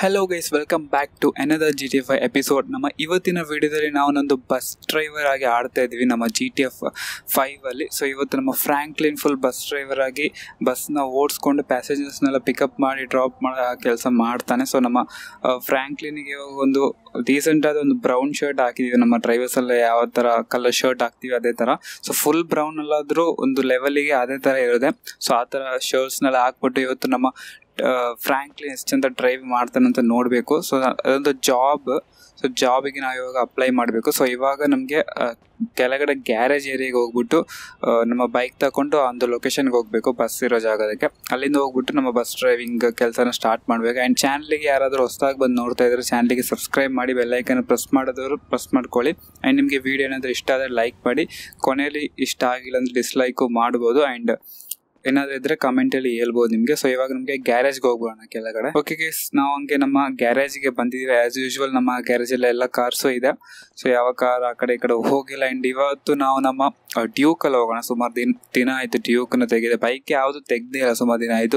Hello guys welcome back to another G T F episode ನಮ್ಮ ಇವತ್ತಿನ ವಿಡಿಯೋದಲ್ಲಿ ನಾವು ಒಂದು ಬಸ್ ಡ್ರೈವರ್ ಆಗಿ ಆಡ್ತಾ ಇದ್ವಿ ನಮ್ಮ ಜಿ ಟಿ ಎಫ್ ಫೈವ್ ಅಲ್ಲಿ ಸೊ ಇವತ್ತು ನಮ್ಮ ಫ್ರಾಂಕ್ಲಿನ್ ಫುಲ್ ಬಸ್ ಡ್ರೈವರ್ ಆಗಿ ಬಸ್ನ ಓಡಿಸ್ಕೊಂಡು ಪ್ಯಾಸೆಂಜರ್ಸ್ನೆಲ್ಲ ಪಿಕಪ್ ಮಾಡಿ ಡ್ರಾಪ್ ಮಾಡೋ ಕೆಲಸ ಮಾಡ್ತಾನೆ ಸೊ ನಮ್ಮ ಫ್ರಾಂಕ್ಲಿನ್ಗೆ ಒಂದು ರೀಸೆಂಟ್ ಆದ ಒಂದು ಬ್ರೌನ್ ಶರ್ಟ್ ಹಾಕಿದೀವಿ ನಮ್ಮ ಡ್ರೈವರ್ಸ್ ಎಲ್ಲ ಯಾವ ತರ ಕಲರ್ ಶರ್ಟ್ ಹಾಕ್ತೀವಿ ಅದೇ ತರ ಸೊ ಫುಲ್ ಬ್ರೌನ್ ಅಲ್ಲಾದ್ರೂ ಒಂದು ಲೆವೆಲಿಗೆ ಅದೇ ತರ ಇರುತ್ತೆ ಸೊ ಆ ತರ ಶರ್ಟ್ಸ್ನೆಲ್ಲ ಹಾಕ್ಬಿಟ್ಟು ಇವತ್ತು ನಮ್ಮ ಫ್ರಾಂಕ್ಲಿನ್ ಎಷ್ಟು ಚಂದ ಡ್ರೈವ್ ಮಾಡ್ತಾನಂತ ನೋಡಬೇಕು ಸೊ ಅದೊಂದು ಜಾಬ್ ಸೊ ಜಾಬಿಗೆ ನಾವು ಇವಾಗ ಅಪ್ಲೈ ಮಾಡಬೇಕು ಸೊ ಇವಾಗ ನಮಗೆ ಕೆಳಗಡೆ ಗ್ಯಾರೇಜ್ ಏರಿಯಾಗೆ ಹೋಗ್ಬಿಟ್ಟು ಆ, ನಮ್ಮ ಬೈಕ್ ತಗೊಂಡು ಒಂದು ಲೊಕೇಶನ್ಗೆ ಹೋಗಬೇಕು ಬಸ್ ಇರೋ ಜಾಗದಕ್ಕೆ ಅಲ್ಲಿಂದ ಹೋಗ್ಬಿಟ್ಟು ನಮ್ಮ ಬಸ್ ಡ್ರೈವಿಂಗ್ ಕೆಲಸನ ಸ್ಟಾರ್ಟ್ ಮಾಡಬೇಕು ಆ್ಯಂಡ್ ಚಾನಲ್ಗೆ ಯಾರಾದರೂ ಹೊಸದಾಗಿ ಬಂದು ನೋಡ್ತಾ ಇದ್ದಾರೆ ಚಾನಲ್ಗೆ ಸಬ್ಸ್ಕ್ರೈಬ್ ಮಾಡಿ ಬೆಲ್ಲೈಕನ್ ಪ್ರೆಸ್ ಮಾಡೋದವರು ಪ್ರೆಸ್ ಮಾಡ್ಕೊಳ್ಳಿ ಆ್ಯಂಡ್ ನಿಮಗೆ ವಿಡಿಯೋ ಏನಾದರೂ ಇಷ್ಟ ಆದರೆ ಲೈಕ್ ಮಾಡಿ ಕೊನೆಯಲ್ಲಿ ಇಷ್ಟ ಆಗಿಲ್ಲ ಅಂದರೆ ಡಿಸ್ಲೈಕು ಮಾಡ್ಬೋದು ಆ್ಯಂಡ್ ಏನಾದ್ರು ಇದ್ರೆ ಕಮೆಂಟ್ ಅಲ್ಲಿ ಹೇಳ್ಬೋದು ನಿಮ್ಗೆ ಸೊ ಇವಾಗ ನಮಗೆ ಗ್ಯಾರೇಜ್ಗೆ ಹೋಗೋಣ ಕೆಳಗಡೆ ಓಕೆ ಗೈಸ್ ನಾವು ಹಂಗೆ ನಮ್ಮ ಗ್ಯಾರೇಜ್ಗೆ ಬಂದಿದ್ದೀವಿ ಆಸ್ ಯೂಶುವಲ್ ನಮ್ಮ ಗ್ಯಾರೇಜ್ ಎಲ್ಲ ಎಲ್ಲ ಕಾರ್ಸು ಇದೆ ಸೊ ಯಾವ ಕಾರ್ ಆ ಕಡೆ ಈ ಕಡೆ ಹೋಗಿಲ್ಲ ಅಂಡ್ ಇವತ್ತು ನಾವು ನಮ್ಮ ಡ್ಯೂಕ್ ಅಲ್ಲಿ ಹೋಗೋಣ ಸುಮಾರು ದಿನ ದಿನ ಆಯ್ತು ಡ್ಯೂಕ್ನ ತೆಗೆದೆ ಬೈಕ್ ಯಾವುದು ತೆಗ್ದಿಲ್ಲ ಸುಮಾರು ದಿನ ಆಯ್ತು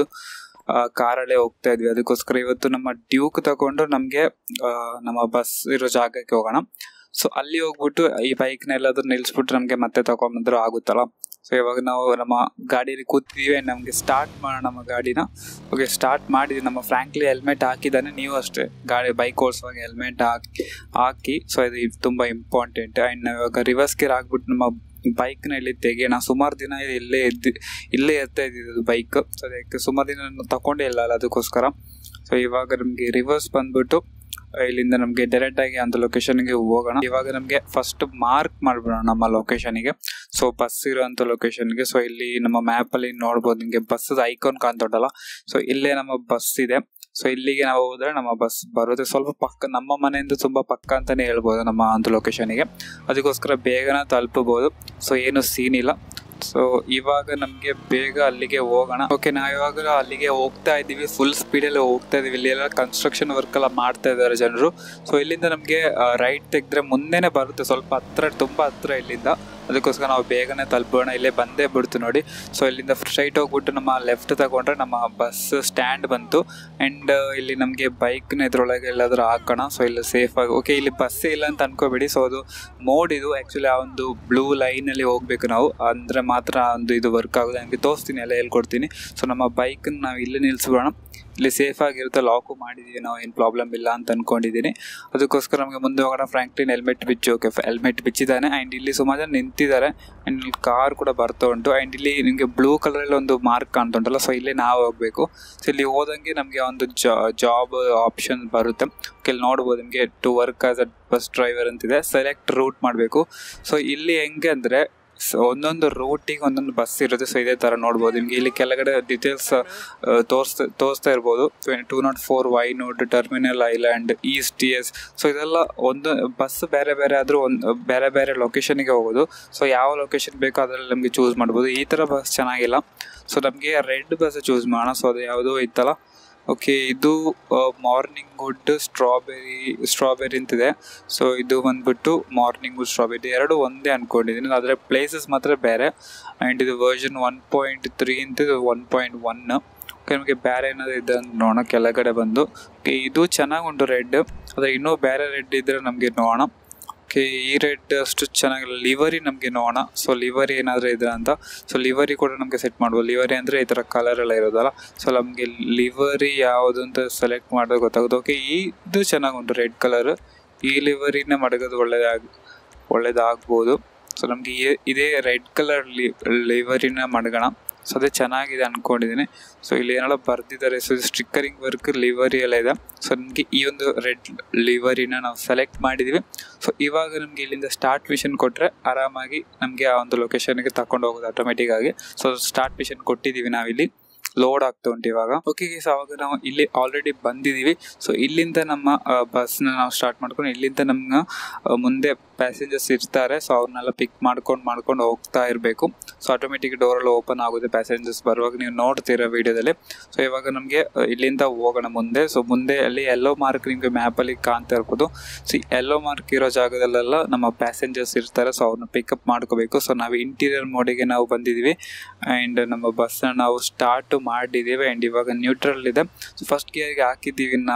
ಕಾರಲ್ಲೇ ಹೋಗ್ತಾ ಇದ್ವಿ ಅದಕ್ಕೋಸ್ಕರ ಇವತ್ತು ನಮ್ಮ ಡ್ಯೂಕ್ ತಗೊಂಡು ನಮಗೆ ನಮ್ಮ ಬಸ್ ಇರೋ ಜಾಗಕ್ಕೆ ಹೋಗೋಣ ಸೊ ಅಲ್ಲಿ ಹೋಗ್ಬಿಟ್ಟು ಈ ಬೈಕ್ನ ಎಲ್ಲಾದ್ರೂ ನಿಲ್ಸ್ಬಿಟ್ಟು ನಮಗೆ ಮತ್ತೆ ತಗೊಂಬಂದ್ರು ಆಗುತ್ತಲ್ಲ ಸೊ ಇವಾಗ ನಾವು ನಮ್ಮ ಗಾಡಿಯಲ್ಲಿ ಕೂತಿದ್ದೀವಿ ನಮಗೆ ಸ್ಟಾರ್ಟ್ ಮಾಡೋಣ ನಮ್ಮ ಗಾಡಿನ ಓಕೆ ಸ್ಟಾರ್ಟ್ ಮಾಡಿದ್ವಿ ನಮ್ಮ ಫ್ರಾಂಕ್ಲಿ ಹೆಲ್ಮೆಟ್ ಹಾಕಿದ್ದಾನೆ ನೀವು ಅಷ್ಟೇ ಗಾಡಿ ಬೈಕ್ ಓಡಿಸುವಾಗ ಹೆಲ್ಮೆಟ್ ಹಾಕಿ ಹಾಕಿ ಸೊ ಇದು ತುಂಬ ಇಂಪಾರ್ಟೆಂಟ್ ಆ್ಯಂಡ್ ನಾವು ಇವಾಗ ರಿವರ್ಸ್ ಗೇರ್ ಹಾಕ್ಬಿಟ್ಟು ನಮ್ಮ ಬೈಕ್ನ ಇಲ್ಲಿ ತೆಗೆಯೋಣ ಸುಮಾರು ದಿನ ಇದು ಇಲ್ಲೇ ಇದ್ದು ಇಲ್ಲೇ ಇರ್ತಾ ಇದ್ದಿದ್ದು ಬೈಕ್ ಸೊ ಅದಕ್ಕೆ ಸುಮಾರು ದಿನ ನಾನು ತಗೊಂಡೇ ಇಲ್ಲ ಅಲ್ಲ ಅದಕ್ಕೋಸ್ಕರ ಸೊ ಇವಾಗ ನಮಗೆ ರಿವರ್ಸ್ ಬಂದ್ಬಿಟ್ಟು ಇಲ್ಲಿಂದ ನಮಗೆ ಡೈರೆಕ್ಟ್ ಆಗಿ ಅಂತ ಲೊಕೇಶನ್ಗೆ ಹೋಗೋಣ ಇವಾಗ ನಮಗೆ ಫಸ್ಟ್ ಮಾರ್ಕ್ ಮಾಡ್ಬಿಡೋಣ ನಮ್ಮ ಲೊಕೇಶನ್ಗೆ ಸೊ ಬಸ್ ಇರೋಂಥ ಲೊಕೇಶನ್ಗೆ ಸೊ ಇಲ್ಲಿ ನಮ್ಮ ಮ್ಯಾಪ್ ಅಲ್ಲಿ ನೋಡ್ಬೋದು ನಿಮಗೆ ಬಸ್ ಐಕಾನ್ ಕಾಣ್ತೊಂಡಲ್ಲ ಸೊ ಇಲ್ಲೇ ನಮ್ಮ ಬಸ್ ಇದೆ ಸೊ ಇಲ್ಲಿಗೆ ನಾವು ಹೋದ್ರೆ ನಮ್ಮ ಬಸ್ ಬರುತ್ತೆ ಸ್ವಲ್ಪ ಪಕ್ಕ ನಮ್ಮ ಮನೆಯಿಂದ ತುಂಬಾ ಪಕ್ಕ ಅಂತಾನೆ ಹೇಳ್ಬೋದು ನಮ್ಮ ಒಂದು ಲೊಕೇಶನ್ಗೆ ಅದಕ್ಕೋಸ್ಕರ ಬೇಗನ ತಲುಪಬಹುದು ಸೊ ಏನು ಸೀನ್ ಇಲ್ಲ ಸೊ ಇವಾಗ ನಮಗೆ ಬೇಗ ಅಲ್ಲಿಗೆ ಹೋಗೋಣ ಓಕೆ ನಾವು ಇವಾಗ ಅಲ್ಲಿಗೆ ಹೋಗ್ತಾ ಇದ್ದೀವಿ ಫುಲ್ ಸ್ಪೀಡಲ್ಲಿ ಹೋಗ್ತಾ ಇದೀವಿ ಇಲ್ಲಿ ಎಲ್ಲ ಕನ್ಸ್ಟ್ರಕ್ಷನ್ ವರ್ಕ್ ಎಲ್ಲ ಮಾಡ್ತಾ ಇದ್ದಾರೆ ಜನರು ಸೊ ಇಲ್ಲಿಂದ ನಮಗೆ ರೈಟ್ ತೆಗೆದ್ರೆ ಮುಂದೆನೆ ಬರುತ್ತೆ ಸ್ವಲ್ಪ ಹತ್ರ ತುಂಬ ಹತ್ರ ಇಲ್ಲಿಂದ ಅದಕ್ಕೋಸ್ಕರ ನಾವು ಬೇಗನೆ ತಲುಪೋಣ ಇಲ್ಲೇ ಬಂದೇ ಬಿಡ್ತು ನೋಡಿ ಸೊ ಇಲ್ಲಿಂದ ಸ್ಟ್ರೈಟ್ ಹೋಗ್ಬಿಟ್ಟು ನಮ್ಮ ಲೆಫ್ಟ್ ತಗೊಂಡ್ರೆ ನಮ್ಮ ಬಸ್ ಸ್ಟ್ಯಾಂಡ್ ಬಂತು ಆ್ಯಂಡ್ ಇಲ್ಲಿ ನಮಗೆ ಬೈಕ್ನ ಇದ್ರೊಳಗೆ ಎಲ್ಲಾದರೂ ಹಾಕೋಣ ಸೊ ಇಲ್ಲಿ ಸೇಫಾಗಿ ಓಕೆ ಇಲ್ಲಿ ಬಸ್ಸೇ ಇಲ್ಲ ಅಂತ ಅನ್ಕೋಬೇಡಿ ಸೊ ಅದು ಮೋಡ್ ಇದು ಆ್ಯಕ್ಚುಲಿ ಆ ಒಂದು ಬ್ಲೂ ಲೈನಲ್ಲಿ ಹೋಗ್ಬೇಕು ನಾವು ಅಂದರೆ ಮಾತ್ರ ಒಂದು ಇದು ವರ್ಕ್ ಆಗೋದು ನನಗೆ ತೋರಿಸ್ತೀನಿ ಎಲ್ಲ ಹೇಳ್ಕೊಡ್ತೀನಿ ಸೊ ನಮ್ಮ ಬೈಕನ್ನ ನಾವು ಇಲ್ಲಿ ನಿಲ್ಲಿಸ್ಬಿಡೋಣ ಇಲ್ಲಿ ಸೇಫ್ ಆಗಿರುತ್ತೆ ಲಾಕು ಮಾಡಿದ್ದೀವಿ ನಾವು ಏನು ಪ್ರಾಬ್ಲಮ್ ಇಲ್ಲ ಅಂತ ಅನ್ಕೊಂಡಿದ್ದೀನಿ ಅದಕ್ಕೋಸ್ಕರ ನಮಗೆ ಮುಂದೆ ಹೋಗೋಣ ಫ್ರಾಂಕ್ಲಿನ್ ಹೆಲ್ಮೆಟ್ ಬಿಚ್ಚು ಓಕೆ ಹೆಲ್ಮೆಟ್ ಬಿಚ್ಚಿದ್ದಾನೆ ಆ್ಯಂಡ್ ಇಲ್ಲಿ ಸುಮಾರು ಜನ ನಿಂತಿದ್ದಾರೆ ಆ್ಯಂಡ್ ಇಲ್ಲಿ ಕಾರ್ ಕೂಡ ಬರ್ತಾ ಉಂಟು ಆ್ಯಂಡ್ ಇಲ್ಲಿ ನಿಮಗೆ ಬ್ಲೂ ಕಲರಲ್ಲಿ ಒಂದು ಮಾರ್ಕ್ ಕಾಣ್ತುಂಟಲ್ಲ ಸೊ ಇಲ್ಲೇ ನಾವು ಹೋಗಬೇಕು ಸೊ ಇಲ್ಲಿ ಹೋದಂಗೆ ನಮಗೆ ಒಂದು ಜಾಬ್ ಆಪ್ಷನ್ ಬರುತ್ತೆ ಇಲ್ಲಿ ನೋಡ್ಬೋದು ನಿಮಗೆ to work as a bus driver ಅಂತಿದೆ ಸೆಲೆಕ್ಟ್ ರೂಟ್ ಮಾಡಬೇಕು ಸೊ ಇಲ್ಲಿ ಹೆಂಗೆ ಅಂದರೆ ಸೊ ಒಂದೊಂದು ರೂಟಿಗೆ ಒಂದೊಂದು ಬಸ್ ಇರುತ್ತೆ ಸೊ ಇದೇ ಥರ ನೋಡ್ಬೋದು ನಿಮಗೆ ಇಲ್ಲಿ ಕೆಳಗಡೆ ಡೀಟೇಲ್ಸ್ ತೋರಿಸ್ತಾ ತೋರಿಸ್ತಾ ಇರ್ಬೋದು two not four Y note terminal island east T S so ಇದೆಲ್ಲ ಒಂದು ಬಸ್ ಬೇರೆ ಬೇರೆ ಆದರೂ ಒಂದು ಬೇರೆ ಬೇರೆ ಲೊಕೇಶನ್ಗೆ ಹೋಗೋದು ಸೊ ಯಾವ ಲೊಕೇಶನ್ ಬೇಕೋ ಅದರಲ್ಲಿ ನಮಗೆ ಚೂಸ್ ಮಾಡ್ಬೋದು ಈ ಥರ ಬಸ್ ಚೆನ್ನಾಗಿಲ್ಲ ಸೊ ನಮಗೆ ರೆಡ್ ಬಸ್ ಚೂಸ್ ಮಾಡೋಣ ಸೊ ಅದು ಯಾವುದೋ ಇತ್ತಲ್ಲ ಓಕೆ ಇದು ಮಾರ್ನಿಂಗ್ ವುಡ್ ಸ್ಟ್ರಾಬೆರಿ ಸ್ಟ್ರಾಬೆರಿ ಅಂತಿದೆ ಸೊ ಇದು ಬಂದ್ಬಿಟ್ಟು ಮಾರ್ನಿಂಗ್ ವುಡ್ ಸ್ಟ್ರಾಬೆರಿ ಎರಡು ಒಂದೇ ಅನ್ಕೊಂಡಿದ್ದೀನಿ ಆದರೆ ಪ್ಲೇಸಸ್ ಮಾತ್ರ ಬೇರೆ ಆ್ಯಂಡ್ ಇದು ವರ್ಷನ್ ಒನ್ ಪಾಯಿಂಟ್ ತ್ರೀ ಅಂತ ಒನ್ ಪಾಯಿಂಟ್ ಒನ್ ನಮಗೆ ಬೇರೆ ಏನಾದ್ರು ಇದೆ ಅಂತ ನೋಡೋಣ ಕೆಳಗಡೆ ಬಂದು ಓಕೆ ಇದು ಚೆನ್ನಾಗಿ ಉಂಟು ರೆಡ್ ಆದರೆ ಇನ್ನೂ ಬೇರೆ ರೆಡ್ ಇದ್ದರೆ ನಮಗೆ ನೋಡೋಣ ಓಕೆ ಈ ರೆಡ್ ಅಷ್ಟು ಚೆನ್ನಾಗಿಲ್ಲ ಲಿವರಿ ನಮಗೆ ನೋಡೋಣ ಸೊ ಲಿವರಿ ಏನಾದರೂ ಇದೆ ಅಂತ ಸೊ ಲಿವರಿ ಕೂಡ ನಮಗೆ ಸೆಟ್ ಮಾಡ್ಬೋದು ಲಿವರಿ ಅಂದರೆ ಈ ಥರ ಕಲರ್ ಎಲ್ಲ ಇರೋದಲ್ಲ ಸೊ ನಮಗೆ ಲಿವರಿ ಯಾವುದು ಅಂತ ಸೆಲೆಕ್ಟ್ ಮಾಡೋದು ಗೊತ್ತಾಗೋದು ಓಕೆ ಇದು ಚೆನ್ನಾಗಿ ಉಂಟು ರೆಡ್ ಕಲರ್ ಈ ಲಿವರಿನೇ ಮಡಗೋದು ಒಳ್ಳೇದಾಗ ಒಳ್ಳೇದಾಗ್ಬೋದು ಸೊ ನಮಗೆ ಇದೇ ರೆಡ್ ಕಲರ್ ಲಿವರಿನ ಮಡಗೋಣ ಸೊ ಅದೇ ಚೆನ್ನಾಗಿದೆ ಅನ್ಕೊಂಡಿದ್ದೀನಿ ಸೊ ಇಲ್ಲಿ ಏನೆಲ್ಲ ಬರ್ದಿದ್ದಾರೆ ಸೊ ಸ್ಟಿಕ್ಕರಿಂಗ್ ವರ್ಕ್ ಲಿವರಿ ಎಲ್ಲ ಇದೆ ಸೊ ನಮಗೆ ಈ ಒಂದು ರೆಡ್ ಲಿವರಿನ ನಾವು ಸೆಲೆಕ್ಟ್ ಮಾಡಿದ್ದೀವಿ ಸೊ ಇವಾಗ ನಮಗೆ ಇಲ್ಲಿಂದ ಸ್ಟಾರ್ಟ್ ಮಿಷನ್ ಕೊಟ್ಟರೆ ಆರಾಮಾಗಿ ನಮಗೆ ಆ ಒಂದು ಲೊಕೇಶನ್ಗೆ ತಗೊಂಡು ಹೋಗೋದು ಆಟೋಮೆಟಿಕ್ ಆಗಿ ಸೊ ಸ್ಟಾರ್ಟ್ ಮಿಷನ್ ಕೊಟ್ಟಿದ್ದೀವಿ ನಾವಿಲ್ಲಿ ಲೋಡ್ ಆಗ್ತಾ ಉಂಟು ಇವಾಗ ಓಕೆ ಸೊ ಅವಾಗ ನಾವು ಇಲ್ಲಿ ಆಲ್ರೆಡಿ ಬಂದಿದ್ದೀವಿ ಸೊ ಇಲ್ಲಿಂದ ನಮ್ಮ ಬಸ್ನ ನಾವು ಸ್ಟಾರ್ಟ್ ಮಾಡ್ಕೊಂಡು ಇಲ್ಲಿಂದ ನಮ್ಮ ಮುಂದೆ ಪ್ಯಾಸೆಂಜರ್ಸ್ ಇರ್ತಾರೆ ಸೊ ಅವ್ರನ್ನೆಲ್ಲ ಪಿಕ್ ಮಾಡ್ಕೊಂಡು ಮಾಡ್ಕೊಂಡು ಹೋಗ್ತಾ ಇರಬೇಕು ಸೊ ಆಟೋಮೆಟಿಕ್ ಡೋರೆಲ್ಲ ಓಪನ್ ಆಗುತ್ತೆ ಪ್ಯಾಸೆಂಜರ್ಸ್ ಬರುವಾಗ ನೀವು ನೋಡ್ತೀರಾ ವಿಡಿಯೋದಲ್ಲಿ ಸೊ ಇವಾಗ ನಮಗೆ ಇಲ್ಲಿಂದ ಹೋಗೋಣ ಮುಂದೆ ಸೊ ಮುಂದೆ ಅಲ್ಲಿ ಎಲ್ಲೋ ಮಾರ್ಕ್ ನಿಮಗೆ ಮ್ಯಾಪಲ್ಲಿ ಕಾಣ್ತಾ ಇರ್ಬೋದು ಸೊ ಎಲ್ಲೋ ಮಾರ್ಕ್ ಇರೋ ಜಾಗದಲ್ಲೆಲ್ಲ ನಮ್ಮ ಪ್ಯಾಸೆಂಜರ್ಸ್ ಇರ್ತಾರೆ ಸೊ ಅವ್ರನ್ನ ಪಿಕಪ್ ಮಾಡ್ಕೋಬೇಕು ಸೊ ನಾವು ಇಂಟೀರಿಯರ್ ಮೋಡಿಗೆ ನಾವು ಬಂದಿದ್ದೀವಿ ಆ್ಯಂಡ್ ನಮ್ಮ ಬಸ್ನ ನಾವು ಸ್ಟಾರ್ಟ್ ಮಾಡಿದ್ದೀವಿ ಆ್ಯಂಡ್ ಇವಾಗ ನ್ಯೂಟ್ರಲ್ ಇದೆ ಸೊ ಫಸ್ಟ್ ಗೇರ್ಗೆ ಹಾಕಿದ್ದೀವಿ ನಾವು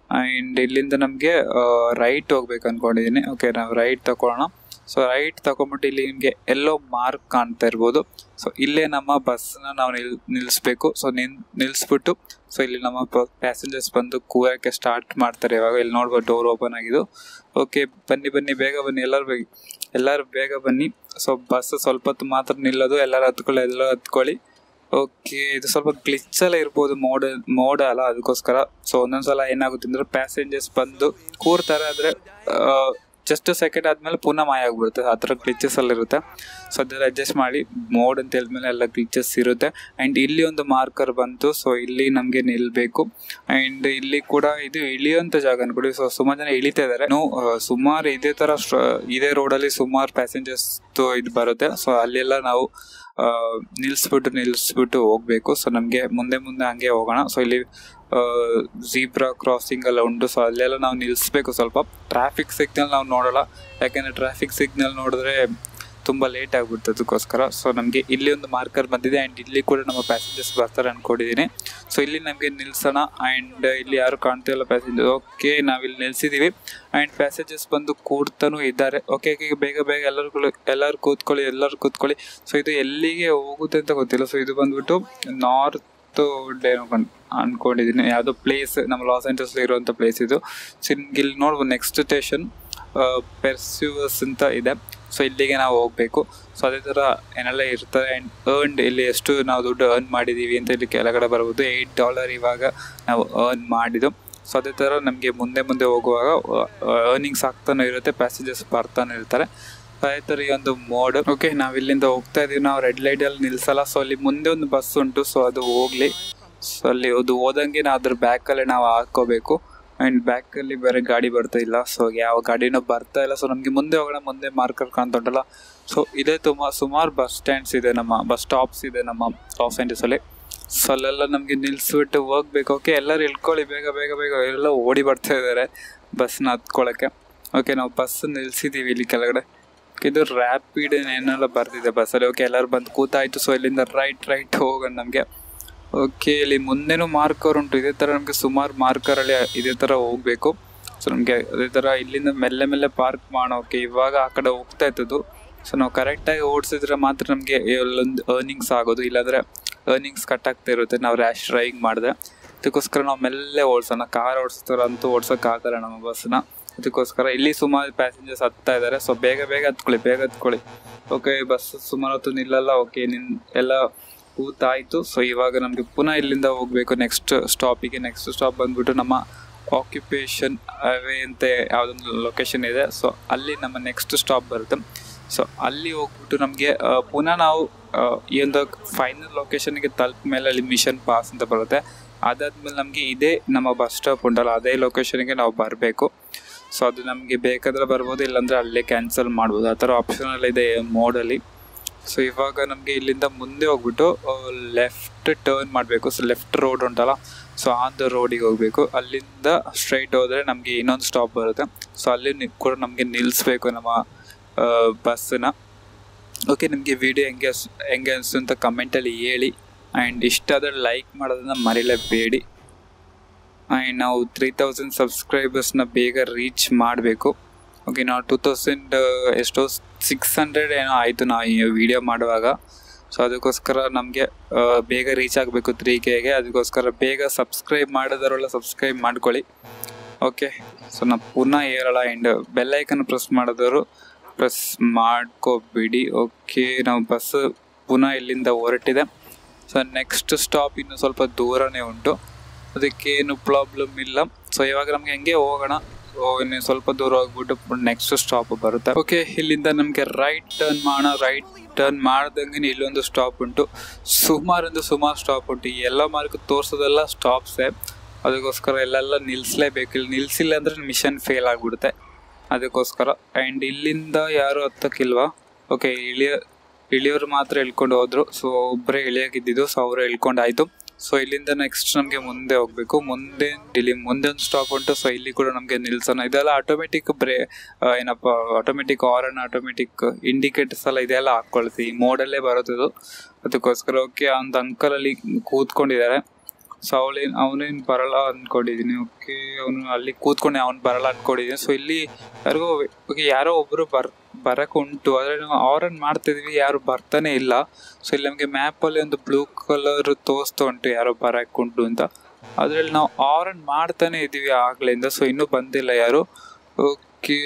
ಆ್ಯಂಡ್ ಇಲ್ಲಿಂದ ನಮಗೆ ರೈಟ್ ಹೋಗ್ಬೇಕು ಅಂದ್ಕೊಂಡಿದ್ದೀನಿ ಓಕೆ ನಾವು ರೈಟ್ ತಗೊಳ್ಳೋಣ ಸೊ ರೈಟ್ ತಗೊಂಬಿಟ್ಟು ಇಲ್ಲಿ ನಿಮಗೆ ಎಲ್ಲೋ ಮಾರ್ಕ್ ಕಾಣ್ತಾ ಇರ್ಬೋದು ಸೊ ಇಲ್ಲೇ ನಮ್ಮ ಬಸ್ನ ನಾವು ನಿಲ್ ನಿಲ್ಲಿಸ್ಬೇಕು ಸೊ ನಿನ್ ನಿಲ್ಲಿಸ್ಬಿಟ್ಟು ಸೊ ಇಲ್ಲಿ ನಮ್ಮ ಪ್ಯಾಸೆಂಜರ್ಸ್ ಬಂದು ಕೂರಕ್ಕೆ ಸ್ಟಾರ್ಟ್ ಮಾಡ್ತಾರೆ ಇವಾಗ ಇಲ್ಲಿ ನೋಡ್ಬೋದು ಡೋರ್ ಓಪನ್ ಆಗಿದ್ದು ಓಕೆ ಬನ್ನಿ ಬನ್ನಿ ಬೇಗ ಬನ್ನಿ ಎಲ್ಲರೂ ಬೇಗ ಎಲ್ಲರೂ ಬೇಗ ಬನ್ನಿ ಸೊ ಬಸ್ ಸ್ವಲ್ಪ ಹೊತ್ತು ಮಾತ್ರ ನಿಲ್ಲೋದು ಎಲ್ಲರೂ ಹತ್ಕೊಳ್ಳಿ ಎಲ್ಲರೂ ಹತ್ಕೊಳ್ಳಿ ಓಕೆ ಇದು ಸ್ವಲ್ಪ ಗ್ಲಿಚ್ ಎಲ್ಲ ಇರ್ಬೋದು ಮೋಡ ಮೋಡ ಅಲ್ಲ ಅದಕ್ಕೋಸ್ಕರ ಸೊ ಒಂದೊಂದ್ಸಲ ಏನಾಗುತ್ತೆ ಅಂದ್ರೆ ಪ್ಯಾಸೆಂಜರ್ಸ್ ಬಂದು ಕೂರ್ತಾರೆ ಆದರೆ ಜಸ್ಟ್ ಸೆಕೆಂಡ್ ಆದ್ಮೇಲೆ ಪುನಃ ಮಾಯ ಆಗ್ಬಿಡುತ್ತೆ ಆ ಥರ ಗ್ಲಿಚಸ್ ಎಲ್ಲ ಇರುತ್ತೆ ಸೊ ಅದನ್ನ ಅಡ್ಜಸ್ಟ್ ಮಾಡಿ ಮೋಡ್ ಅಂತ ಹೇಳಿದ್ಮೇಲೆ ಎಲ್ಲ ಗ್ಲಿಚಸ್ ಇರುತ್ತೆ ಆ್ಯಂಡ್ ಇಲ್ಲಿ ಒಂದು ಮಾರ್ಕರ್ ಬಂತು ಸೊ ಇಲ್ಲಿ ನಮಗೆ ನಿಲ್ಲಬೇಕು ಆ್ಯಂಡ್ ಇಲ್ಲಿ ಕೂಡ ಇದು ಇಳಿಯುವಂಥ ಜಾಗ ಅನ್ಕೊಡಿ ಸೊ ಸುಮಾರು ಜನ ಇಳಿತಾ ಇದ್ದಾರೆ ಇನ್ನು ಸುಮಾರು ಇದೇ ಥರ ಇದೇ ರೋಡಲ್ಲಿ ಸುಮಾರು ಪ್ಯಾಸೆಂಜರ್ಸ್ ಇದು ಬರುತ್ತೆ ಸೊ ಅಲ್ಲೆಲ್ಲ ನಾವು ನಿಲ್ಲಿಸ್ಬಿಟ್ಟು ನಿಲ್ಲಿಸ್ಬಿಟ್ಟು ಹೋಗ್ಬೇಕು ಸೊ ನಮಗೆ ಮುಂದೆ ಮುಂದೆ ಹಂಗೆ ಹೋಗೋಣ ಸೊ ಇಲ್ಲಿ ಝೀಬ್ರಾ ಕ್ರಾಸಿಂಗ್ ಎಲ್ಲ ಉಂಟು ಸೊ ಅಲ್ಲೆಲ್ಲ ನಾವು ನಿಲ್ಲಿಸ್ಬೇಕು ಸ್ವಲ್ಪ ಟ್ರಾಫಿಕ್ ಸಿಗ್ನಲ್ ನಾವು ನೋಡೋಲ್ಲ ಯಾಕೆಂದರೆ ಟ್ರಾಫಿಕ್ ಸಿಗ್ನಲ್ ನೋಡಿದ್ರೆ ತುಂಬ ಲೇಟ್ ಆಗಿಬಿಡುತ್ತೆ ಅದಕ್ಕೋಸ್ಕರ ಸೊ ನಮಗೆ ಇಲ್ಲಿ ಒಂದು ಮಾರ್ಕರ್ ಬಂದಿದೆ ಆ್ಯಂಡ್ ಇಲ್ಲಿ ಕೂಡ ನಮ್ಮ ಪ್ಯಾಸೆಂಜರ್ಸ್ ಬರ್ತಾರೆ ಅಂದ್ಕೊಂಡಿದ್ದೀನಿ ಸೊ ಇಲ್ಲಿ ನಮಗೆ ನಿಲ್ಸೋಣ ಆ್ಯಂಡ್ ಇಲ್ಲಿ ಯಾರು ಕಾಣ್ತಿಲ್ಲ ಪ್ಯಾಸೆಂಜರ್ ಓಕೆ ನಾವಿಲ್ಲಿ ನಿಲ್ಸಿದ್ದೀವಿ ಆ್ಯಂಡ್ ಪ್ಯಾಸೆಂಜರ್ಸ್ ಬಂದು ಕೂಡ್ತಾನೂ ಇದ್ದಾರೆ ಓಕೆ ಓಕೆ ಬೇಗ ಬೇಗ ಎಲ್ಲರೂ ಎಲ್ಲರೂ ಕೂತ್ಕೊಳ್ಳಿ ಎಲ್ಲರೂ ಕೂತ್ಕೊಳ್ಳಿ ಸೊ ಇದು ಎಲ್ಲಿಗೆ ಹೋಗುತ್ತೆ ಅಂತ ಗೊತ್ತಿಲ್ಲ ಸೊ ಇದು ಬಂದ್ಬಿಟ್ಟು ನಾರ್ತ್ ಏನೋ ಅನ್ಕೊಂಡಿದ್ದೀನಿ ಯಾವುದೋ ಪ್ಲೇಸ್ ನಮ್ಮ ಲಾಸ್ ಏಂಜಲ್ಸ್ ಇರುವಂಥ ಪ್ಲೇಸ್ ಇದು ಸೊ ಇಲ್ಲಿ ನೋಡ್ಬೋದು ನೆಕ್ಸ್ಟ್ ಸ್ಟೇಷನ್ ಪೆರ್ಸ್ಯೂವರ್ಸ್ ಅಂತ ಇದೆ ಸೊ ಇಲ್ಲಿಗೆ ನಾವು ಹೋಗಬೇಕು ಸೊ ಅದೇ ಥರ ಏನೆಲ್ಲ ಇರ್ತಾರೆ ಆ್ಯಂಡ್ ಅರ್ನ್ಡ್ ಇಲ್ಲಿ ಎಷ್ಟು ನಾವು ದುಡ್ಡು ಅರ್ನ್ ಮಾಡಿದ್ದೀವಿ ಅಂತ ಇಲ್ಲಿ ಕೆಳಗಡೆ ಬರ್ಬೋದು ಏಯ್ಟ್ ಡಾಲರ್ ಇವಾಗ ನಾವು ಅರ್ನ್ ಮಾಡಿದ್ದು ಸೊ ಅದೇ ಥರ ನಮಗೆ ಮುಂದೆ ಮುಂದೆ ಹೋಗುವಾಗ ಅರ್ನಿಂಗ್ಸ್ ಆಗ್ತಾನೆ ಇರುತ್ತೆ ಪ್ಯಾಸೆಂಜರ್ಸ್ ಬರ್ತಾನೆ ಇರ್ತಾರೆ ಅದೇ ಥರ ಈ ಒಂದು ಮೋಡ್ ಓಕೆ ನಾವು ಇಲ್ಲಿಂದ ಹೋಗ್ತಾ ಇದೀವಿ ನಾವು ರೆಡ್ ಲೈಟಲ್ಲಿ ನಿಲ್ಸಲ್ಲ ಸೊ ಅಲ್ಲಿ ಮುಂದೆ ಒಂದು ಬಸ್ ಉಂಟು ಸೊ ಅದು ಹೋಗಲಿ ಸೊ ಅಲ್ಲಿ ಅದು ಹೋದಂಗೆ ನಾವು ಅದ್ರ ಬ್ಯಾಕಲ್ಲೇ ನಾವು ಹಾಕೋಬೇಕು ಆ್ಯಂಡ್ ಬ್ಯಾಕಲ್ಲಿ ಬೇರೆ ಗಾಡಿ ಬರ್ತಾ ಇಲ್ಲ ಸೊ ಯಾವ ಗಾಡಿನೂ ಬರ್ತಾ ಇಲ್ಲ ಸೊ ನಮಗೆ ಮುಂದೆ ಹೋಗೋಣ ಮುಂದೆ ಮಾರ್ಕರ್ ಕಾಣ್ತಾ ಉಂಟಲ್ಲ ಸೊ ಇದೇ ತುಂಬ ಸುಮಾರು ಬಸ್ ಸ್ಟ್ಯಾಂಡ್ಸ್ ಇದೆ ನಮ್ಮ ಬಸ್ ಸ್ಟಾಪ್ಸ್ ಇದೆ ನಮ್ಮ ಲಾಸ್ ಏಂಜಲ್ಸಲ್ಲಿ ಸೊ ಅಲ್ಲೆಲ್ಲ ನಮಗೆ ನಿಲ್ಲಿಸ್ಬಿಟ್ಟು ಹೋಗ್ಬೇಕು ಓಕೆ ಎಲ್ಲರೂ ಇಳ್ಕೊಳ್ಳಿ ಬೇಗ ಬೇಗ ಬೇಗ ಎಲ್ಲ ಓಡಿ ಬರ್ತಾ ಇದ್ದಾರೆ ಬಸ್ನ ಹತ್ಕೊಳ್ಳೋಕ್ಕೆ ಓಕೆ ನಾವು ಬಸ್ ನಿಲ್ಸಿದ್ದೀವಿ ಇಲ್ಲಿ ಕೆಳಗಡೆ ಇದು ರ್ಯಾಪಿಡ್ ಏನೆಲ್ಲ ಬರ್ತಿದೆ ಬಸ್ಸಲ್ಲಿ ಓಕೆ ಎಲ್ಲರೂ ಬಂದು ಕೂತಾಯಿತು ಸೊ ಇಲ್ಲಿಂದ ರೈಟ್ ರೈಟ್ ಹೋಗೋಣ ನಮಗೆ ಓಕೆ ಇಲ್ಲಿ ಮುಂದೆನೂ ಮಾರ್ಕರ್ ಉಂಟು ಇದೇ ಥರ ನಮಗೆ ಸುಮಾರು ಮಾರ್ಕರಲ್ಲಿ ಇದೇ ಥರ ಹೋಗಬೇಕು ಸೊ ನಮಗೆ ಅದೇ ಥರ ಇಲ್ಲಿಂದ ಮೆಲ್ಲೆ ಮೆಲ್ಲೆ ಪಾರ್ಕ್ ಮಾಡೋಕೆ ಇವಾಗ ಆ ಕಡೆ ಹೋಗ್ತಾ ಇದ್ದದ್ದು ಸೊ ನಾವು ಕರೆಕ್ಟಾಗಿ ಓಡಿಸಿದ್ರೆ ಮಾತ್ರ ನಮಗೆ ಇಲ್ಲೊಂದು ಅರ್ನಿಂಗ್ಸ್ ಆಗೋದು ಇಲ್ಲಾಂದರೆ ಅರ್ನಿಂಗ್ಸ್ ಕಟ್ ಆಗ್ತಾ ಇರುತ್ತೆ ನಾವು ರ್ಯಾಶ್ ಡ್ರೈವಿಂಗ್ ಮಾಡಿದೆ ಅದಕ್ಕೋಸ್ಕರ ನಾವು ಮೆಲ್ಲೆ ಓಡಿಸೋಣ ಕಾರ್ ಓಡಿಸ್ತಾರಂತೂ ಓಡ್ಸೋಕ್ಕಾಗಲ್ಲ ನಮ್ಮ ಬಸ್ನ ಅದಕ್ಕೋಸ್ಕರ ಇಲ್ಲಿ ಸುಮಾರು ಪ್ಯಾಸೆಂಜರ್ಸ್ ಹತ್ತಾ ಇದ್ದಾರೆ ಸೊ ಬೇಗ ಬೇಗ ಹತ್ಕೊಳ್ಳಿ ಬೇಗ ಹತ್ಕೊಳ್ಳಿ ಓಕೆ ಬಸ್ ಸುಮಾರು ಹೊತ್ತು ನಿಲ್ಲಲ್ಲ ಓಕೆ ನಿನ್ ಎಲ್ಲ ಕೂತಾಯಿತು ಸೊ ಇವಾಗ ನಮಗೆ ಪುನಃ ಇಲ್ಲಿಂದ ಹೋಗಬೇಕು ನೆಕ್ಸ್ಟ್ ಸ್ಟಾಪಿಗೆ ನೆಕ್ಸ್ಟ್ ಸ್ಟಾಪ್ ಬಂದ್ಬಿಟ್ಟು ನಮ್ಮ ಆಕ್ಯುಪೇಷನ್ ಅವೇ ಅಂತ ಯಾವುದೊಂದು ಲೊಕೇಶನ್ ಇದೆ ಸೊ ಅಲ್ಲಿ ನಮ್ಮ ನೆಕ್ಸ್ಟ್ ಸ್ಟಾಪ್ ಬರುತ್ತೆ ಸೊ ಅಲ್ಲಿ ಹೋಗ್ಬಿಟ್ಟು ನಮಗೆ ಪುನಃ ನಾವು ಈ ಒಂದು ಫೈನಲ್ ಲೊಕೇಶನ್ಗೆ ತಲುಪ ಮೇಲೆ ಅಲ್ಲಿ ಮಿಷನ್ ಪಾಸ್ ಅಂತ ಬರುತ್ತೆ ಅದಾದ್ಮೇಲೆ ನಮಗೆ ಇದೇ ನಮ್ಮ ಬಸ್ ಸ್ಟಾಪ್ ಉಂಟಲ್ಲ ಅದೇ ಲೊಕೇಶನ್ಗೆ ನಾವು ಬರಬೇಕು ಸೊ ಅದು ನಮಗೆ ಬೇಕಾದ್ರೆ ಬರ್ಬೋದು ಇಲ್ಲಾಂದರೆ ಅಲ್ಲೇ ಕ್ಯಾನ್ಸಲ್ ಮಾಡ್ಬೋದು ಆ ಥರ ಆಪ್ಷನಲ್ ಇದೆ ಮೋಡಲ್ಲಿ ಸೊ ಇವಾಗ ನಮಗೆ ಇಲ್ಲಿಂದ ಮುಂದೆ ಹೋಗ್ಬಿಟ್ಟು ಲೆಫ್ಟ್ ಟರ್ನ್ ಮಾಡಬೇಕು ಸೊ ಲೆಫ್ಟ್ ರೋಡ್ ಉಂಟಲ್ಲ ಸೊ ಆನ್ ದ ರೋಡಿಗೆ ಹೋಗಬೇಕು ಅಲ್ಲಿಂದ ಸ್ಟ್ರೈಟ್ ಹೋದರೆ ನಮಗೆ ಇನ್ನೊಂದು ಸ್ಟಾಪ್ ಬರುತ್ತೆ ಸೊ ಅಲ್ಲಿ ಕೂಡ ನಮಗೆ ನಿಲ್ಲಿಸ್ಬೇಕು ನಮ್ಮ ಬಸ್ಸನ್ನ ಓಕೆ ನಿಮಗೆ ವಿಡಿಯೋ ಹೆಂಗೆ ಹೆಂಗೆ ಅನಿಸ್ತು ಅಂತ ಕಮೆಂಟಲ್ಲಿ ಹೇಳಿ ಆ್ಯಂಡ್ ಇಷ್ಟಾದರೆ ಲೈಕ್ ಮಾಡೋದನ್ನ ಮರಿಲೇಬೇಡಿ ಆ್ಯಂಡ್ ನಾವು ತ್ರೀ ತೌಸಂಡ್ ಸಬ್ಸ್ಕ್ರೈಬರ್ಸ್ನ ಬೇಗ ರೀಚ್ ಮಾಡಬೇಕು ಓಕೆ ನಾವು ಟೂ ತೌಸಂಡ್ ಎಷ್ಟೋ ಸಿಕ್ಸ್ ಹಂಡ್ರೆಡ್ ಏನೋ ಆಯಿತು ನಾವು ಈ ವಿಡಿಯೋ ಮಾಡುವಾಗ ಸೊ ಅದಕ್ಕೋಸ್ಕರ ನಮಗೆ ಬೇಗ ರೀಚ್ ಆಗಬೇಕು ತ್ರೀ ಕೆಗೆ ಅದಕ್ಕೋಸ್ಕರ ಬೇಗ ಸಬ್ಸ್ಕ್ರೈಬ್ ಮಾಡೋದರಲ್ಲ ಸಬ್ಸ್ಕ್ರೈಬ್ ಮಾಡ್ಕೊಳ್ಳಿ ಓಕೆ ಸೊ ನಾವು ಪುನಃ ಏರಲ್ಲ ಆ್ಯಂಡ್ ಬೆಲ್ಲೈಕನ್ ಪ್ರೆಸ್ ಮಾಡಿದವರು ಪ್ರೆಸ್ ಮಾಡ್ಕೋಬಿಡಿ ಓಕೆ ನಾವು ಬಸ್ ಪುನಃ ಇಲ್ಲಿಂದ ಹೊರಟಿದೆ ಸೊ ನೆಕ್ಸ್ಟ್ ಸ್ಟಾಪ್ ಇನ್ನು ಸ್ವಲ್ಪ ದೂರನೇ ಉಂಟು ಅದಕ್ಕೇನು ಪ್ರಾಬ್ಲಮ್ ಇಲ್ಲ ಸೊ ಇವಾಗ ನಮಗೆ ಹೆಂಗೆ ಹೋಗೋಣ ಇನ್ನು ಸ್ವಲ್ಪ ದೂರ ಹೋಗ್ಬಿಟ್ಟು ನೆಕ್ಸ್ಟ್ ಸ್ಟಾಪ್ ಬರುತ್ತೆ ಓಕೆ ಇಲ್ಲಿಂದ ನಮಗೆ ರೈಟ್ ಟರ್ನ್ ಮಾಡೋಣ ರೈಟ್ ಟರ್ನ್ ಮಾಡ್ದಂಗೆ ಇಲ್ಲೊಂದು ಸ್ಟಾಪ್ ಉಂಟು ಸುಮಾರು ಒಂದು ಸುಮಾರು ಸ್ಟಾಪ್ ಉಂಟು ಈ ಎಲ್ಲ ಮಾರ್ಕ್ ತೋರಿಸೋದೆಲ್ಲ ಸ್ಟಾಪ್ಸೇ ಅದಕ್ಕೋಸ್ಕರ ಎಲ್ಲೆಲ್ಲ ನಿಲ್ಲಿಸ್ಲೇಬೇಕು ಇಲ್ಲಿ ನಿಲ್ಲಿಸಿಲ್ಲ ಅಂದರೆ ಮಿಷನ್ ಫೇಲ್ ಆಗಿಬಿಡುತ್ತೆ ಅದಕ್ಕೋಸ್ಕರ ಆ್ಯಂಡ್ ಇಲ್ಲಿಂದ ಯಾರು ಹತ್ತಕ್ಕಿಲ್ವಾ ಓಕೆ ಇಳಿಯ ಇಳಿಯೋರು ಮಾತ್ರ ಇಳ್ಕೊಂಡು ಹೋದ್ರು ಸೊ ಒಬ್ಬರೇ ಇಳಿಯಾಗಿದ್ದಿದ್ದು ಸೊ ಅವರು ಇಳ್ಕೊಂಡಾಯ್ತು ಸೊ ಇಲ್ಲಿಂದ ನೆಕ್ಸ್ಟ್ ನಮಗೆ ಮುಂದೆ ಹೋಗಬೇಕು ಮುಂದೆ ಇಲ್ಲಿ ಮುಂದೆ ಒಂದು ಸ್ಟಾಪ್ ಉಂಟು ಸೊ ಇಲ್ಲಿ ಕೂಡ ನಮಗೆ ನಿಲ್ಸೋಣ ಇದೆಲ್ಲ ಆಟೋಮೆಟಿಕ್ ಬ್ರೇ ಏನಪ್ಪ ಆಟೋಮೆಟಿಕ್ ಆರನ್ ಆಟೋಮೆಟಿಕ್ ಇಂಡಿಕೇಟರ್ಸ್ ಎಲ್ಲ ಇದೆಲ್ಲ ಹಾಕ್ಕೊಳ್ತೀವಿ ಮೋಡಲ್ಲೇ ಬರುತ್ತದು ಅದಕ್ಕೋಸ್ಕರ ಓಕೆ ಒಂದು ಅಂಕಲಲ್ಲಿ ಕೂತ್ಕೊಂಡಿದ್ದಾರೆ ಸೊ ಅವಳೇನು ಅವನೇನು ಬರಲ್ಲ ಅಂದ್ಕೊಂಡಿದ್ದೀನಿ ಓಕೆ ಅವನು ಅಲ್ಲಿ ಕೂತ್ಕೊಂಡೆ ಅವ್ನು ಬರಲ್ಲ ಅಂದ್ಕೊಂಡಿದ್ದೀನಿ ಸೊ ಇಲ್ಲಿ ಯಾರಿಗೋ ಓಕೆ ಯಾರೋ ಒಬ್ಬರು ಬರ್ ಬರಕ್ಕೆ ಉಂಟು ಆದರೆ ನಾವು ಆರನ್ ಮಾಡ್ತಿದ್ವಿ ಯಾರು ಬರ್ತಾನೆ ಇಲ್ಲ ಸೊ ಇಲ್ಲಿ ನಮಗೆ ಮ್ಯಾಪಲ್ಲಿ ಒಂದು ಬ್ಲೂ ಕಲರ್ ತೋರಿಸ್ತಾ ಉಂಟು ಯಾರೋ ಬರಕ್ಕೆ ಉಂಟು ಅಂತ ಅದರಲ್ಲಿ ನಾವು ಆರನ್ ಮಾಡ್ತಾನೆ ಇದ್ದೀವಿ ಆಗ್ಲಿಂದ ಸೊ ಇನ್ನೂ ಬಂದಿಲ್ಲ ಯಾರು ಓಕೆ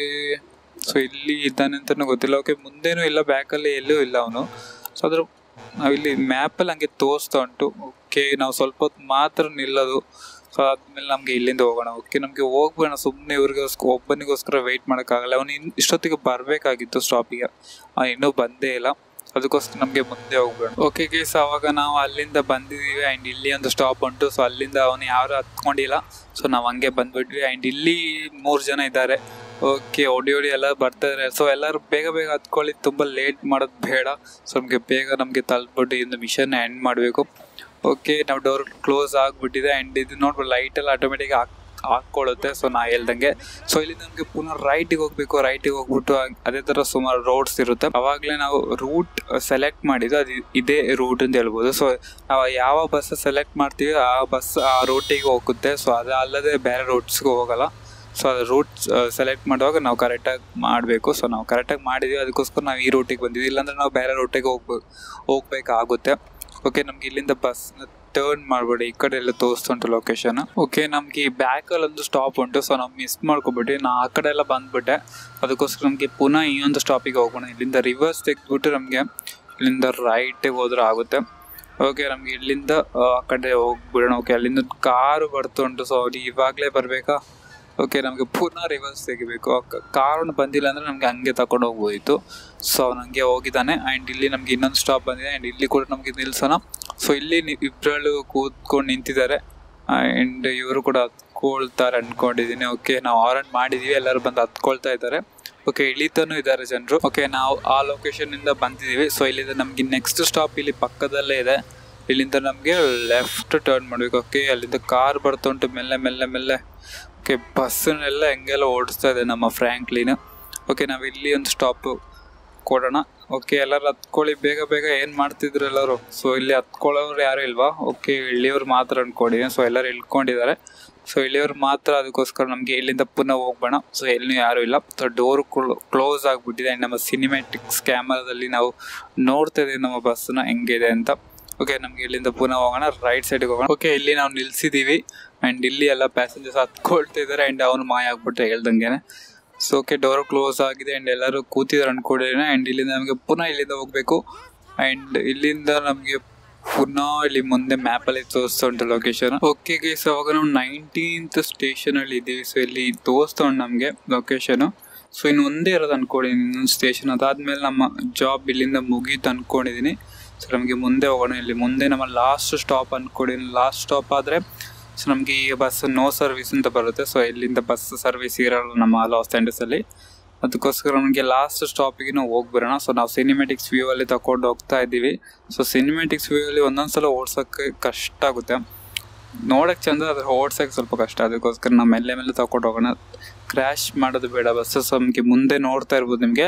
ಸೊ ಇಲ್ಲಿ ಇದ್ದಾನೆ ಅಂತಲೂ ಗೊತ್ತಿಲ್ಲ ಓಕೆ ಮುಂದೇನೂ ಇಲ್ಲ ಬ್ಯಾಕಲ್ಲಿ ಎಲ್ಲೂ ಇಲ್ಲ ಅವನು ಸೊ ಅದ್ರ ನಾವಿಲ್ಲಿ ಮ್ಯಾಪಲ್ಲಿ ಹಂಗೆ ತೋರಿಸ್ತಾ ಉಂಟು ಓಕೆ ನಾವು ಸ್ವಲ್ಪ ಹೊತ್ತು ಮಾತ್ರ ನಿಲ್ಲೋದು ಸೊ ಆದ್ಮೇಲೆ ನಮಗೆ ಇಲ್ಲಿಂದ ಹೋಗೋಣ ಓಕೆ ನಮಗೆ ಹೋಗ್ಬೇಡ ಸುಮ್ಮನೆ ಇವ್ರಿಗೋಸ್ಕರ ಒಬ್ಬನಿಗೋಸ್ಕರ ವೆಯ್ಟ್ ಮಾಡೋಕ್ಕಾಗಲ್ಲ ಅವನು ಇನ್ ಇಷ್ಟೊತ್ತಿಗೆ ಬರಬೇಕಾಗಿತ್ತು ಸ್ಟಾಪಿಗೆ ಅವ್ನು ಇನ್ನೂ ಬಂದೇ ಇಲ್ಲ ಅದಕ್ಕೋಸ್ಕರ ನಮಗೆ ಮುಂದೆ ಹೋಗ್ಬೇಡ ಓಕೆ ಗೇಸ್ ಅವಾಗ ನಾವು ಅಲ್ಲಿಂದ ಬಂದಿದ್ದೀವಿ ಆ್ಯಂಡ್ ಇಲ್ಲಿ ಒಂದು ಸ್ಟಾಪ್ ಉಂಟು ಸೊ ಅಲ್ಲಿಂದ ಅವನು ಯಾರು ಹತ್ಕೊಂಡಿಲ್ಲ ಸೊ ನಾವು ಹಂಗೆ ಬಂದ್ಬಿಟ್ವಿ ಆ್ಯಂಡ್ ಇಲ್ಲಿ ಮೂರು ಜನ ಇದ್ದಾರೆ ಓಕೆ ಓಡಿ ಓಡಿ ಎಲ್ಲ ಬರ್ತಾರೆ ಸೊ ಎಲ್ಲರೂ ಬೇಗ ಬೇಗ ಹತ್ಕೊಳ್ಳಿ ತುಂಬ ಲೇಟ್ ಮಾಡೋದು ಬೇಡ ಸೊ ನಮಗೆ ಬೇಗ ನಮಗೆ ತಲುಪ್ಬಿಟ್ಟು ಇಂದು ಮಿಷನ್ ಎಂಡ್ ಮಾಡಬೇಕು ಓಕೆ ನಾವು ಡೋರ್ ಕ್ಲೋಸ್ ಆಗಿಬಿಟ್ಟಿದೆ ಆ್ಯಂಡ್ ಇದು ನೋಡ್ಬೋದು ಲೈಟೆಲ್ಲ ಆಟೋಮೆಟಿಕ್ ಹಾಕ್ ಹಾಕ್ಕೊಳ್ಳುತ್ತೆ ಸೊ ನಾ ಹೇಳ್ದಂಗೆ ಸೊ ಇಲ್ಲಿ ನಮಗೆ ಪುನಃ ರೈಟಿಗೆ ಹೋಗ್ಬೇಕು ರೈಟಿಗೆ ಹೋಗ್ಬಿಟ್ಟು ಅದೇ ಥರ ಸುಮಾರು ರೋಡ್ಸ್ ಇರುತ್ತೆ ಅವಾಗಲೇ ನಾವು ರೂಟ್ ಸೆಲೆಕ್ಟ್ ಮಾಡಿದ್ದು ಅದು ಇದೇ ರೂಟ್ ಅಂತ ಹೇಳ್ಬೋದು ಸೊ ನಾವು ಯಾವ ಬಸ್ ಸೆಲೆಕ್ಟ್ ಮಾಡ್ತೀವಿ ಆ ಬಸ್ ಆ ರೂಟಿಗೆ ಹೋಗುತ್ತೆ ಸೊ ಅದು ಅಲ್ಲದೆ ಬೇರೆ ರೂಟ್ಸ್ಗೆ ಹೋಗಲ್ಲ ಸೊ ಅದು ರೂಟ್ ಸೆಲೆಕ್ಟ್ ಮಾಡುವಾಗ ನಾವು ಕರೆಕ್ಟಾಗಿ ಮಾಡಬೇಕು ಸೊ ನಾವು ಕರೆಕ್ಟಾಗಿ ಮಾಡಿದ್ವಿ ಅದಕ್ಕೋಸ್ಕರ ನಾವು ಈ ರೂಟಿಗೆ ಬಂದಿದ್ವಿ ಇಲ್ಲಾಂದ್ರೆ ನಾವು ಬೇರೆ ರೂಟಿಗೆ ಹೋಗ್ಬೇಕು ಹೋಗ್ಬೇಕಾಗುತ್ತೆ ಓಕೆ ನಮ್ಗೆ ಇಲ್ಲಿಂದ ಬಸ್ನ ಟರ್ನ್ ಮಾಡ್ಬೇಡಿ ಈ ಕಡೆ ಎಲ್ಲ ತೋರಿಸ್ತಾ ಉಂಟು ಲೊಕೇಶನ್ ಓಕೆ ನಮ್ಗೆ ಈ ಬ್ಯಾಕಲ್ಲಿ ಒಂದು ಸ್ಟಾಪ್ ಉಂಟು ಸೊ ನಾವು ಮಿಸ್ ಮಾಡ್ಕೊಬಿಟ್ಟು ನಾ ಆ ಕಡೆ ಎಲ್ಲ ಬಂದ್ಬಿಟ್ಟೆ ಅದಕ್ಕೋಸ್ಕರ ನಮಗೆ ಪುನಃ ಈ ಒಂದು ಸ್ಟಾಪಿಗೆ ಹೋಗೋಣ ಇಲ್ಲಿಂದ ರಿವರ್ಸ್ ತೆಗೆದ್ಬಿಟ್ಟು ನಮಗೆ ಇಲ್ಲಿಂದ ರೈಟಿಗೆ ಹೋದ್ರೆ ಆಗುತ್ತೆ ಓಕೆ ನಮ್ಗೆ ಇಲ್ಲಿಂದ ಆ ಕಡೆ ಹೋಗ್ಬಿಡೋಣ ಓಕೆ ಅಲ್ಲಿಂದ ಕಾರು ಬರ್ತಾ ಉಂಟು ಸೊ ಅವ್ರು ಇವಾಗಲೇ ಬರಬೇಕಾ ಓಕೆ ನಮಗೆ ಪುನಃ ರಿವರ್ಸ್ ತೆಗಿಬೇಕು ಕಾರನ್ನು ಬಂದಿಲ್ಲ ಅಂದರೆ ನಮಗೆ ಹಂಗೆ ತಗೊಂಡು ಹೋಗ್ಬೋದಿತ್ತು ಸೊ ಅವ್ನು ಹಂಗೆ ಹೋಗಿದ್ದಾನೆ ಆ್ಯಂಡ್ ಇಲ್ಲಿ ನಮಗೆ ಇನ್ನೊಂದು ಸ್ಟಾಪ್ ಬಂದಿದೆ ಆ್ಯಂಡ್ ಇಲ್ಲಿ ಕೂಡ ನಮಗೆ ನಿಲ್ಸೋಣ ಸೊ ಇಲ್ಲಿ ಇಬ್ಬರಳು ಕೂತ್ಕೊಂಡು ನಿಂತಿದ್ದಾರೆ ಆ್ಯಂಡ್ ಇವರು ಕೂಡ ಹತ್ಕೊಳ್ತಾರೆ ಅಂದ್ಕೊಂಡಿದ್ದೀನಿ ಓಕೆ ನಾವು ಆರನ್ ಮಾಡಿದ್ದೀವಿ ಎಲ್ಲರೂ ಬಂದು ಹತ್ಕೊಳ್ತಾ ಇದ್ದಾರೆ ಓಕೆ ಇಳಿತಾನೂ ಇದ್ದಾರೆ ಜನರು ಓಕೆ ನಾವು ಆ ಲೊಕೇಶನಿಂದ ಬಂದಿದ್ದೀವಿ ಸೊ ಇಲ್ಲಿಂದ ನಮಗೆ ನೆಕ್ಸ್ಟ್ ಸ್ಟಾಪ್ ಇಲ್ಲಿ ಪಕ್ಕದಲ್ಲೇ ಇದೆ ಇಲ್ಲಿಂದ ನಮಗೆ ಲೆಫ್ಟ್ ಟರ್ನ್ ಮಾಡಬೇಕು ಓಕೆ ಅಲ್ಲಿಂದ ಕಾರ್ ಬರ್ತಾ ಉಂಟು ಮೆಲ್ಲೆ ಮೆಲ್ಲೆ ಮೆಲ್ಲೆ ಓಕೆ ಬಸ್ಸನ್ನೆಲ್ಲ ಹೆಂಗೆಲ್ಲ ಓಡಿಸ್ತಾ ಇದೆ ನಮ್ಮ ಫ್ರ್ಯಾಂಕ್ಲಿನ್ ಓಕೆ ನಾವು ಇಲ್ಲಿ ಒಂದು ಸ್ಟಾಪ್ ಕೊಡೋಣ ಓಕೆ ಎಲ್ಲರೂ ಹತ್ಕೊಳ್ಳಿ ಬೇಗ ಬೇಗ ಏನು ಮಾಡ್ತಿದ್ರು ಎಲ್ಲರೂ ಸೊ ಇಲ್ಲಿ ಹತ್ಕೊಳ್ಳೋರು ಯಾರು ಇಲ್ವಾ ಓಕೆ ಇಳಿಯೋರು ಮಾತ್ರ ಅನ್ಕೊಡಿ ಸೊ ಎಲ್ಲರೂ ಇಳ್ಕೊಂಡಿದ್ದಾರೆ ಸೊ ಇಳಿಯೋರು ಮಾತ್ರ ಅದಕ್ಕೋಸ್ಕರ ನಮಗೆ ಇಲ್ಲಿಂದ ಪುನಃ ಹೋಗ್ಬೇಡ ಸೊ ಎಲ್ಲಿ ಯಾರು ಇಲ್ಲ ಸೊ ಡೋರ್ ಕ್ಲೋಸ್ ಆಗಿಬಿಟ್ಟಿದೆ ನಮ್ಮ ಸಿನಿಮ್ಯಾಟಿಕ್ಸ್ ಕ್ಯಾಮರಾದಲ್ಲಿ ನಾವು ನೋಡ್ತಾ ಇದ್ದೀವಿ ನಮ್ಮ ಬಸ್ನ ಹೆಂಗಿದೆ ಅಂತ ಓಕೆ ನಮ್ಗೆ ಇಲ್ಲಿಂದ ಪುನಃ ಹೋಗೋಣ ರೈಟ್ ಸೈಡ್ಗೆ ಹೋಗೋಣ ಓಕೆ ಇಲ್ಲಿ ನಾವು ನಿಲ್ಸಿದ್ದೀವಿ ಆ್ಯಂಡ್ ಇಲ್ಲಿ ಎಲ್ಲ ಪ್ಯಾಸೆಂಜರ್ಸ್ ಹತ್ಕೊಳ್ತಾ ಇದ್ದಾರೆ ಆ್ಯಂಡ್ ಅವನು ಮಾಯ ಆಗ್ಬಿಟ್ರೆ ಹೇಳ್ದಂಗೆನೆ ಸೊ ಓಕೆ ಡೋರ್ ಕ್ಲೋಸ್ ಆಗಿದೆ ಆ್ಯಂಡ್ ಎಲ್ಲರೂ ಕೂತಿದ್ದಾರೆ ಅನ್ಕೊಂಡಿದ್ದೇನೆ ಆ್ಯಂಡ್ ಇಲ್ಲಿಂದ ನಮಗೆ ಪುನಃ ಇಲ್ಲಿಂದ ಹೋಗಬೇಕು ಆ್ಯಂಡ್ ಇಲ್ಲಿಂದ ನಮಗೆ ಪುನಃ ಇಲ್ಲಿ ಮುಂದೆ ಮ್ಯಾಪಲ್ಲಿ ತೋರಿಸ್ತಾ ಉಂಟು ಲೊಕೇಶನ್ ಓಕೆ ಗೈಸ್ ಅವಾಗ ನಾವು ನೈನ್ಟೀನ್ತ್ ಸ್ಟೇಷನಲ್ಲಿ ಇದ್ದೀವಿ ಸೊ ಇಲ್ಲಿ ತೋರಿಸ್ತಾ ಉಂಟು ನಮಗೆ ಲೊಕೇಶನು ಸೊ ಇನ್ನು ಒಂದೇ ಇರೋದು ಅನ್ಕೊಂಡಿದ್ದೀನಿ ಇನ್ನೊಂದು ಸ್ಟೇಷನ್ ಅದಾದ್ಮೇಲೆ ನಮ್ಮ ಜಾಬ್ ಇಲ್ಲಿಂದ ಮುಗೀತು ಅನ್ಕೊಂಡಿದ್ದೀನಿ ಸೊ ನಮಗೆ ಮುಂದೆ ಹೋಗೋಣ ಇಲ್ಲಿ ಮುಂದೆ ನಮ್ಮ ಲಾಸ್ಟ್ ಸ್ಟಾಪ್ ಅನ್ಕೊಂಡಿದ್ದೀನಿ ಲಾಸ್ಟ್ ಸ್ಟಾಪ್ ಆದರೆ ಸೊ ನಮಗೆ ಈ ಬಸ್ ನೋ ಸರ್ವಿಸ್ ಅಂತ ಬರುತ್ತೆ ಸೊ ಇಲ್ಲಿಂದ ಬಸ್ ಸರ್ವಿಸ್ ಇರಲ್ಲ ನಮ್ಮ ಲಾಸ್ ಆ್ಯಂಡಸಲ್ಲಿ ಅದಕ್ಕೋಸ್ಕರ ನಮಗೆ ಲಾಸ್ಟ್ ಸ್ಟಾಪಿಗೆ ನಾವು ಹೋಗ್ಬಿಡೋಣ ಸೊ ನಾವು ಸಿನಿಮ್ಯಾಟಿಕ್ಸ್ ವ್ಯೂ ಅಲ್ಲಿ ತಗೊಂಡು ಹೋಗ್ತಾ ಇದ್ದೀವಿ ಸೊ ಸಿನಿಮ್ಯಾಟಿಕ್ಸ್ ವ್ಯೂ ಅಲ್ಲಿ ಒಂದೊಂದು ಸಲ ಓಡ್ಸೋಕ್ಕೆ ಕಷ್ಟ ಆಗುತ್ತೆ ನೋಡೋಕ್ಕೆ ಚಂದ ಅದ್ರ ಓಡ್ಸೋಕ್ಕೆ ಸ್ವಲ್ಪ ಕಷ್ಟ ಅದಕ್ಕೋಸ್ಕರ ನಾವು ಮೆಲ್ಲೆ ಮೇಲೆ ತಗೊಂಡು ಹೋಗೋಣ ಕ್ರ್ಯಾಶ್ ಮಾಡೋದು ಬೇಡ ಬಸ್ಸಸ್ ನಮಗೆ ಮುಂದೆ ನೋಡ್ತಾ ಇರ್ಬೋದು ನಿಮಗೆ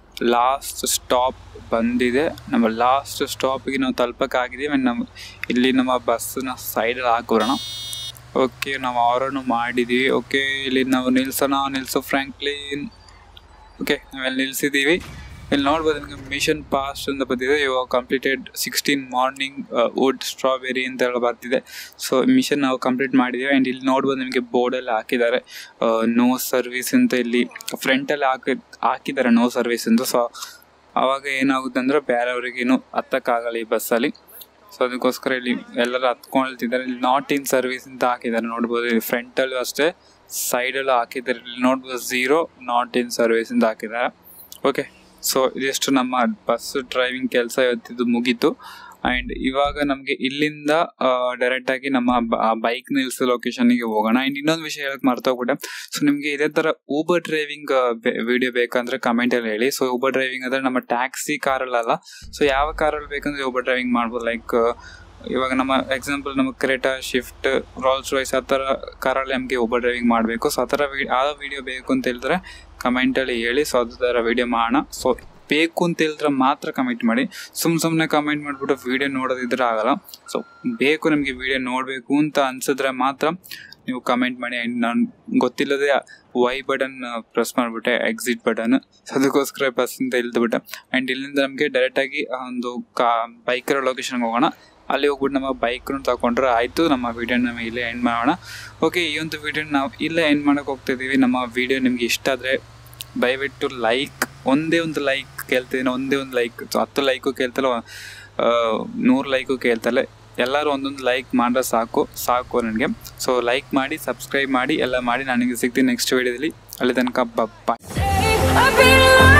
ಲಾಸ್ಟ್ ಸ್ಟಾಪ್ ಬಂದಿದೆ ನಮ್ಮ ಲಾಸ್ಟ್ ಸ್ಟಾಪಿಗೆ ನಾವು ತಲುಪಕ್ಕಾಗಿದ್ದೀವಿ ಆ್ಯಂಡ್ ನಮ್ಮ ಇಲ್ಲಿ ನಮ್ಮ ಬಸ್ಸನ್ನ ಸೈಡಲ್ಲಿ ಹಾಕೋಣ ಓಕೆ ನಾವು ಆರನ್ನು ಮಾಡಿದ್ದೀವಿ ಓಕೆ ಇಲ್ಲಿ ನಾವು ನಿಲ್ಸೋಣ ನಿಲ್ಸೋ ಫ್ರ್ಯಾಂಕ್ಲಿನ್ ಓಕೆ ನಾವೆಲ್ಲಿ ನಿಲ್ಸಿದ್ದೀವಿ ಇಲ್ಲಿ ನೋಡ್ಬೋದು ನಿಮಗೆ ಮಿಷನ್ ಪಾಸ್ಟ್ ಅಂತ ಬಂದಿದೆ ಇವಾಗ completed sixteen morning wood strawberry ಅಂತ ಹೇಳಿ ಬರ್ತಿದೆ ಸೊ ಮಿಷನ್ ನಾವು ಕಂಪ್ಲೀಟ್ ಮಾಡಿದ್ದೀವಿ ಆ್ಯಂಡ್ ಇಲ್ಲಿ ನೋಡ್ಬೋದು ನಿಮಗೆ ಬೋರ್ಡಲ್ಲಿ ಹಾಕಿದ್ದಾರೆ ನೋ ಸರ್ವಿಸ್ ಅಂತ ಇಲ್ಲಿ ಫ್ರಂಟಲ್ಲಿ ಹಾಕಿ ಹಾಕಿದ್ದಾರೆ ನೋ ಸರ್ವಿಸ್ ಅಂತ ಸೊ ಆವಾಗ ಏನಾಗುತ್ತೆ ಅಂದರೆ ಬೇರೆಯವ್ರಿಗೆ ಇನ್ನೂ ಹತ್ತಕ್ಕಾಗಲ್ಲ ಈ ಬಸ್ಸಲ್ಲಿ ಸೊ ಅದಕ್ಕೋಸ್ಕರ ಇಲ್ಲಿ ಎಲ್ಲರೂ ಹತ್ಕೊಳ್ತಿದ್ದಾರೆ ಇಲ್ಲಿ ನಾಟ್ ಇನ್ ಸರ್ವಿಸ್ ಅಂತ ಹಾಕಿದ್ದಾರೆ ನೋಡ್ಬೋದು ಇಲ್ಲಿ ಫ್ರಂಟಲ್ಲೂ ಅಷ್ಟೇ ಸೈಡಲ್ಲೂ ಹಾಕಿದ್ದಾರೆ ಇಲ್ಲಿ ನೋಡ್ಬೋದು ಝೀರೋ ನಾಟ್ ಇನ್ ಸರ್ವಿಸ್ ಅಂತ ಹಾಕಿದ್ದಾರೆ ಓಕೆ ಸೊ ಇದಿಷ್ಟು ನಮ್ಮ ಬಸ್ ಡ್ರೈವಿಂಗ್ ಕೆಲಸ ಇವತ್ತಿದ್ದು ಮುಗೀತು ಆ್ಯಂಡ್ ಇವಾಗ ನಮಗೆ ಇಲ್ಲಿಂದ ಡೈರೆಕ್ಟ್ ಆಗಿ ನಮ್ಮ ಬೈಕ್ ನಿಲ್ಸೋ ಲೊಕೇಶನ್ಗೆ ಹೋಗೋಣ ಆ್ಯಂಡ್ ಇನ್ನೊಂದು ವಿಷಯ ಹೇಳಕ್ ಮರ್ತೋಗ್ಬಿಟ್ಟೆ ಸೊ ನಿಮಗೆ ಇದೇ ಥರ ಊಬರ್ ಡ್ರೈವಿಂಗ್ ವಿಡಿಯೋ ಬೇಕಂದ್ರೆ ಕಮೆಂಟಲ್ಲಿ ಹೇಳಿ ಸೊ ಊಬರ್ ಡ್ರೈವಿಂಗ್ ಅಂದರೆ ನಮ್ಮ ಟ್ಯಾಕ್ಸಿ ಕಾರಲ್ಲ ಸೊ ಯಾವ ಕಾರಲ್ಲಿ ಬೇಕಂದ್ರೆ ಊಬರ್ ಡ್ರೈವಿಂಗ್ ಮಾಡ್ಬೋದು ಲೈಕ್ ಇವಾಗ ನಮ್ಮ ಎಕ್ಸಾಂಪಲ್ ನಮಗೆ ಕ್ರೇಟಾ ಶಿಫ್ಟ್ ರಾಲ್ಸ್ ರಾಯ್ಸ್ ಆ ಥರ ಕಾರಲ್ಲಿ ನಮಗೆ ಊಬರ್ ಡ್ರೈವಿಂಗ್ ಮಾಡಬೇಕು ಸೊ ಆ ಥರ ವಿ ಆ ವಿಡಿಯೋ ಬೇಕು ಅಂತ ಹೇಳಿದ್ರೆ ಕಮೆಂಟಲ್ಲಿ ಹೇಳಿ ಸೊ ಅದು ಥರ ವಿಡಿಯೋ ಮಾಡೋಣ ಸೊ ಬೇಕು ಅಂತ ಹೇಳಿದ್ರೆ ಮಾತ್ರ ಕಮೆಂಟ್ ಮಾಡಿ ಸುಮ್ಮ ಸುಮ್ಮನೆ ಕಮೆಂಟ್ ಮಾಡಿಬಿಟ್ಟು ವೀಡಿಯೋ ನೋಡೋದಿದ್ರೆ ಆಗಲ್ಲ ಸೊ ಬೇಕು ನಿಮಗೆ ವೀಡಿಯೋ ನೋಡಬೇಕು ಅಂತ ಅನ್ಸಿದ್ರೆ ಮಾತ್ರ ನೀವು ಕಮೆಂಟ್ ಮಾಡಿ ಆ್ಯಂಡ್ ನಾನು ಗೊತ್ತಿಲ್ಲದೆ ವೈ ಬಟನ್ ಪ್ರೆಸ್ ಮಾಡಿಬಿಟ್ಟೆ ಎಕ್ಸಿಟ್ ಬಟನ್ ಅದಕ್ಕೋಸ್ಕರ ಬಸ್ ಅಂತ ಇಲ್ದ್ಬಿಟ್ಟೆ ಆ್ಯಂಡ್ ಇಲ್ಲಿಂದ ನಮಗೆ ಡೈರೆಕ್ಟಾಗಿ ಒಂದು ಕಾ ಬೈಕರ ಲೊಕೇಶನ್ಗೆ ಹೋಗೋಣ ಅಲ್ಲಿ ಹೋಗ್ಬಿಟ್ಟು ನಮ್ಮ ಬೈಕ್ನ ತಗೊಂಡ್ರೆ ಆಯಿತು ನಮ್ಮ ವೀಡಿಯೋನ ನಾವು ಇಲ್ಲೇ ಎಂಡ್ ಮಾಡೋಣ ಓಕೆ ಈ ಒಂದು ವೀಡಿಯೋನ ನಾವು ಇಲ್ಲೇ ಎಂಡ್ ಮಾಡೋಕೆ ಹೋಗ್ತಿದ್ದೀವಿ ನಮ್ಮ ವೀಡಿಯೋ ನಿಮಗೆ ಇಷ್ಟ ಆದರೆ ದಯವಿಟ್ಟು ಲೈಕ್ ಒಂದೇ ಒಂದು ಲೈಕ್ ಕೇಳ್ತಿದ್ದೀನಿ ಒಂದೇ ಒಂದು ಲೈಕ್ ಸೊ ಹತ್ತು ಲೈಕು ಕೇಳ್ತಲ್ಲ ನೂರು ಲೈಕು ಕೇಳ್ತಲ್ಲ ಎಲ್ಲರೂ ಒಂದೊಂದು ಲೈಕ್ ಮಾಡಿದ್ರೆ ಸಾಕು ಸಾಕು ನನಗೆ ಸೊ ಲೈಕ್ ಮಾಡಿ ಸಬ್ಸ್ಕ್ರೈಬ್ ಮಾಡಿ ಎಲ್ಲ ಮಾಡಿ ನನಗೆ ಸಿಗ್ತೀನಿ ನೆಕ್ಸ್ಟ್ ವೀಡಿಯೋದಲ್ಲಿ ಅಲ್ಲಿ ತನಕ ಬಾಯ್ I've been lying.